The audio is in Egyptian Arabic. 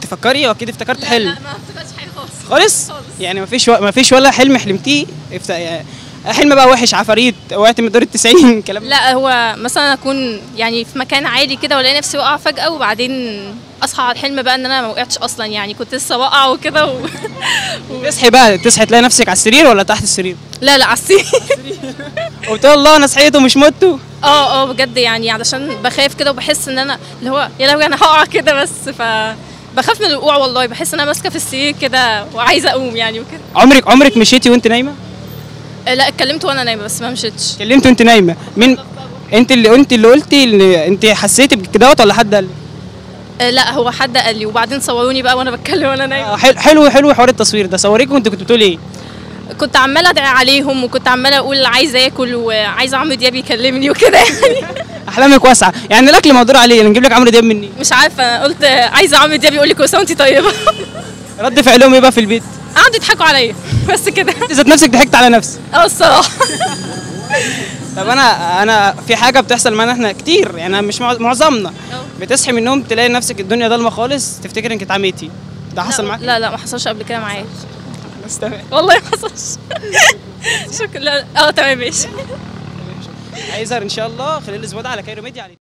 تفكري واكيد افتكرت حلم لا ما افتكرتش حاجه خالص خالص خالص. يعني مفيش و... مفيش ولا حلم حلمتيه افت... يعني حلم بقى وحش عفاريت وقعت من دور ال 90 كلام لا هو مثلا اكون يعني في مكان عالي كده والاقي نفسي واقعه فجاه وبعدين اصحى على الحلم بقى ان انا ما وقعتش اصلا يعني كنت لسه واقعه وكده و... تصحي بقى تصحي تلاقي نفسك على السرير ولا تحت السرير لا لا على السرير وبتقول الله انا صحيت ومش مت اه اه بجد يعني علشان بخاف كده وبحس ان انا اللي هو يا لهوي انا هقع كده بس ف بخاف من الوقوع والله بحس ان انا ماسكه في السرير كده وعايزه اقوم يعني وكده عمرك عمرك مشيتي وانت نايمه آه، لا اتكلمت وانا نايمه بس ما مشيتش كلمت وانت نايمه مين انت اللي انت اللي قلتي اللي انت حسيتي بكده ولا حد قال لك؟ آه، لا هو حد قال لي وبعدين صوروني بقى وانا بتكلم وانا نايمه آه، حلو حلو حلو حوار التصوير ده صوريك وانت كنت بتقولي ايه كنت عماله ادعي عليهم وكنت عماله اقول عايزه اكل وعايزه عمرو دياب يكلمني وكده يعني احلامك واسعه يعني الاكل مقدور عليه انا نجيب لك عمرو دياب مني مش عارفه أنا قلت عايزه عمرو دياب يقول لي كل سنه وانت طيبه رد فعلهم ايه بقى في البيت قعدوا يضحكوا عليا بس كده انت ذات نفسك ضحكت على نفسك اه الصراحه طب انا انا في حاجه بتحصل معانا احنا كتير يعني مش مع- معظمنا بتصحي من النوم تلاقي نفسك الدنيا ضلمه خالص تفتكر انك اتعميتي ده حصل معاك لا لا ما حصلش قبل كده معايا بس تمام والله ما حصلش شكرا لا اه تمام ماشي هيظهر ان شاء الله خلال الاسبوع ده على كايرو ميديا على